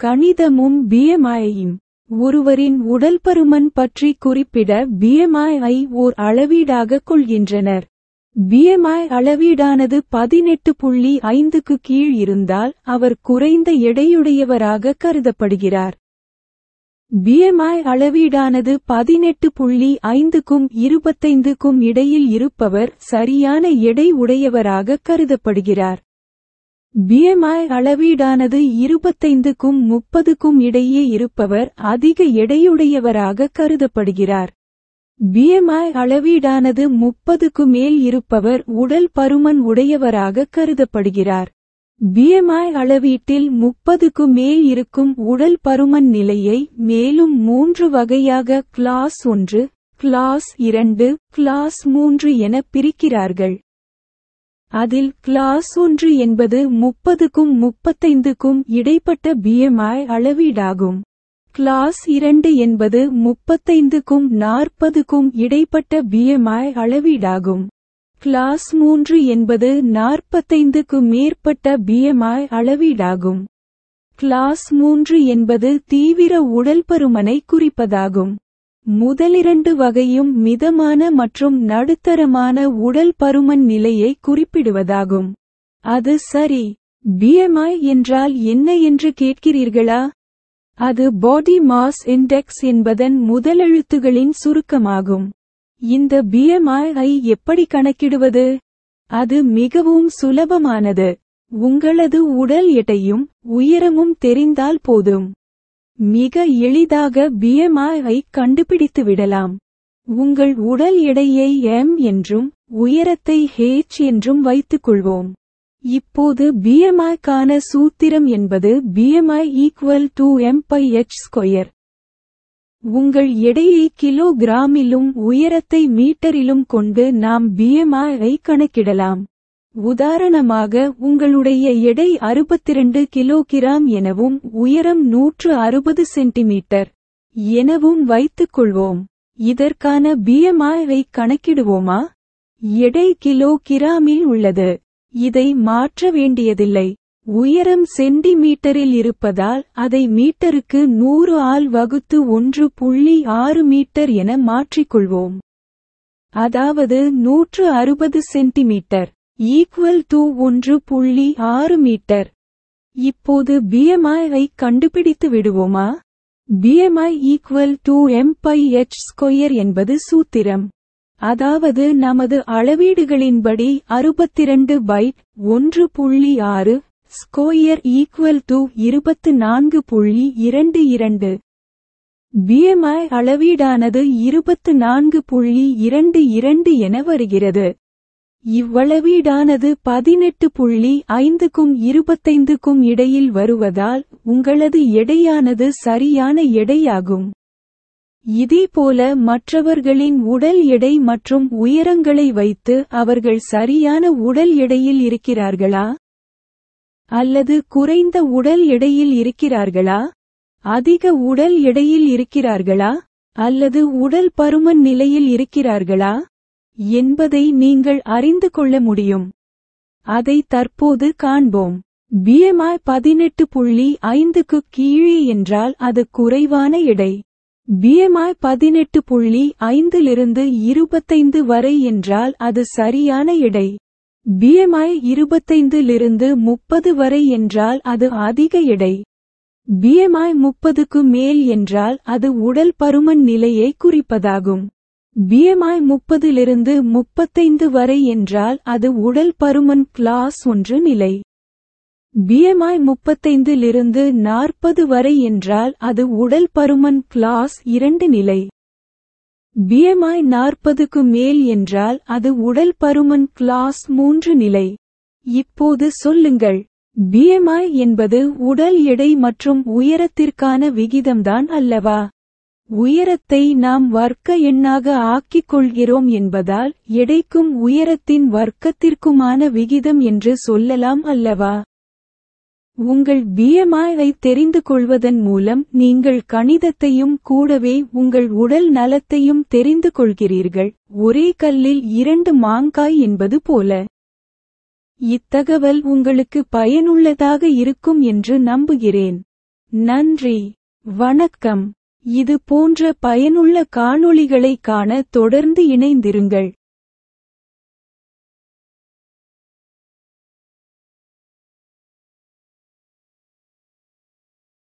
கணிதமும் பிஎம்ஐயும் ஒருவரின் உடல் பருமன் பற்றி குறிப்பிட பிஎம்ஐ ஓர் அளவீடாக கொள்கின்றனர் பிஎம்ஐ அளவீடானது பதினெட்டு புள்ளி ஐந்துக்கு கீழ் இருந்தால் அவர் குறைந்த எடையுடையவராக கருதப்படுகிறார் பிஎம்ஐ அளவீடானது பதினெட்டு புள்ளி ஐந்துக்கும் இருபத்தைந்துக்கும் இடையில் இருப்பவர் சரியான எடை உடையவராக கருதப்படுகிறார் பிஎம்ஐ அளவீடானது இருபத்தைந்துக்கும் முப்பதுக்கும் இடையே இருப்பவர் அதிக எடையுடையவராக கருதப்படுகிறார் பிஎம்ஐ அளவீடானது முப்பதுக்கு மேல் இருப்பவர் உடல் பருமன் உடையவராக கருதப்படுகிறார் பிஎம்ஐ அளவீட்டில் முப்பதுக்கு மேல் இருக்கும் உடல் பருமன் நிலையை மேலும் மூன்று வகையாக கிளாஸ் ஒன்று கிளாஸ் இரண்டு கிளாஸ் மூன்று என பிரிக்கிறார்கள் அதில் கிளாஸ் ஒன்று என்பது முப்பதுக்கும் முப்பத்தைந்துக்கும் இடைப்பட்ட பிஎம்ஐ அளவீடாகும் கிளாஸ் இரண்டு என்பது முப்பத்தைந்துக்கும் நாற்பதுக்கும் இடைப்பட்ட பிஎம்ஐ அளவீடாகும் கிளாஸ் மூன்று என்பது நாற்பத்தைந்துக்கு மேற்பட்ட பிஎம்ஐ அளவீடாகும் கிளாஸ் மூன்று என்பது தீவிர உடல் பருமனை குறிப்பதாகும் முதலிரண்டு வகையும் மிதமான மற்றும் நடுத்தரமான உடல் பருமன் நிலையை குறிப்பிடுவதாகும் அது சரி பிஎம்ஐ என்றால் என்ன என்று கேட்கிறீர்களா அது பாடி மாஸ் இண்டெக்ஸ் என்பதன் முதலெழுத்துகளின் சுருக்கமாகும் இந்த பிஎம்ஐ ஐ எப்படி கணக்கிடுவது அது மிகவும் சுலபமானது உங்களது உடல் எடையும் உயரமும் தெரிந்தால் போதும் மிக எளிதாக பிஎம்ஐ ஐ கண்டுபிடித்து விடலாம் உங்கள் உடல் எடையை எம் என்றும் உயரத்தை ஹெச் என்றும் வைத்துக் கொள்வோம் இப்போது பிஎம்ஐ கான சூத்திரம் என்பது BMI equal to M by H square உங்கள் எடையை கிலோகிராமிலும் உயரத்தை மீட்டரிலும் கொண்டு நாம் பிஎம்ஐ ஐ கணக்கிடலாம் உதாரணமாக உங்களுடைய எடை அறுபத்திரண்டு கிலோகிராம் எனவும் உயரம் நூற்று அறுபது சென்டிமீட்டர் எனவும் வைத்துக் கொள்வோம் இதற்கான பிஎம்ஐ ஐ கணக்கிடுவோமா எடை கிலோகிராமில் உள்ளது இதை மாற்ற வேண்டியதில்லை உயரம் சென்டிமீட்டரில் இருப்பதால் அதை மீட்டருக்கு நூறு ஆல் வகுத்து ஒன்று புள்ளி ஆறு மீட்டர் என மாற்றிக்கொள்வோம் அதாவது நூற்று அறுபது சென்டிமீட்டர் ஈக்குவல் டு ஒன்று புள்ளி ஆறு மீட்டர் இப்போது பிஎம்ஐ ஐ கண்டுபிடித்து விடுவோமா BMI equal to M by H square என்பது சூத்திரம் அதாவது நமது அளவீடுகளின்படி அறுபத்திரண்டு பைட் ஒன்று புள்ளி ஆறு ஸ்கொயர் ஈக்குவல் டு இருபத்து நான்கு புள்ளி இரண்டு இரண்டு பிஎம்ஐ அளவீடானது இருபத்து நான்கு புள்ளி இரண்டு இரண்டு என வருகிறது இவ்வளவீடானது பதினெட்டு புள்ளி ஐந்துக்கும் இருபத்தைந்துக்கும் இடையில் வருவதால் உங்களது எடையானது சரியான எடையாகும் இதேபோல மற்றவர்களின் உடல் எடை மற்றும் உயரங்களை வைத்து அவர்கள் சரியான உடல் எடையில் இருக்கிறார்களா அல்லது குறைந்த உடல் எடையில் இருக்கிறார்களா அதிக உடல் எடையில் இருக்கிறார்களா அல்லது உடல் பருமன் நிலையில் இருக்கிறார்களா என்பதை நீங்கள் அறிந்து கொள்ள முடியும் அதை தற்போது காண்போம் பிஎம்ஐ பதினெட்டு புள்ளி ஐந்துக்கு கீழே என்றால் அது குறைவான எடை பிஎம்ஐ பதினெட்டு புள்ளி ஐந்திலிருந்து இருபத்தைந்து வரை என்றால் அது சரியான எடை பிஎம்ஐ இருபத்தைந்திலிருந்து முப்பது வரை என்றால் அது அதிக எடை பிஎம்ஐ முப்பதுக்கு மேல் என்றால் அது உடல் பருமன் நிலையை குறிப்பதாகும் பிஎம்ஐ முப்பதிலிருந்து முப்பத்தைந்து வரை என்றால் அது உடல் பருமன் கிளாஸ் ஒன்று நிலை பிஎம்ஐ முப்பத்தைந்திலிருந்து நாற்பது வரை என்றால் அது உடல் பருமன் கிளாஸ் இரண்டு நிலை பிஎம்ஐ நாற்பதுக்கு மேல் என்றால் அது உடல் பருமன் கிளாஸ் மூன்று நிலை இப்போது சொல்லுங்கள் பிஎம்ஐ என்பது உடல் எடை மற்றும் உயரத்திற்கான விகிதம்தான் அல்லவா உயரத்தை நாம் வர்க்க எண்ணாக ஆக்கிக் கொள்கிறோம் என்பதால் எடைக்கும் உயரத்தின் வர்க்கத்திற்குமான விகிதம் என்று சொல்லலாம் அல்லவா உங்கள் பிஎம்ஐ ஐ தெரிந்து கொள்வதன் மூலம் நீங்கள் கணிதத்தையும் கூடவே உங்கள் உடல் நலத்தையும் தெரிந்து கொள்கிறீர்கள் ஒரே கல்லில் இரண்டு மாங்காய் என்பது போல இத்தகவல் உங்களுக்கு பயனுள்ளதாக இருக்கும் என்று நம்புகிறேன் நன்றி வணக்கம் இது போன்ற பயனுள்ள காணொளிகளை காண தொடர்ந்து இணைந்திருங்கள்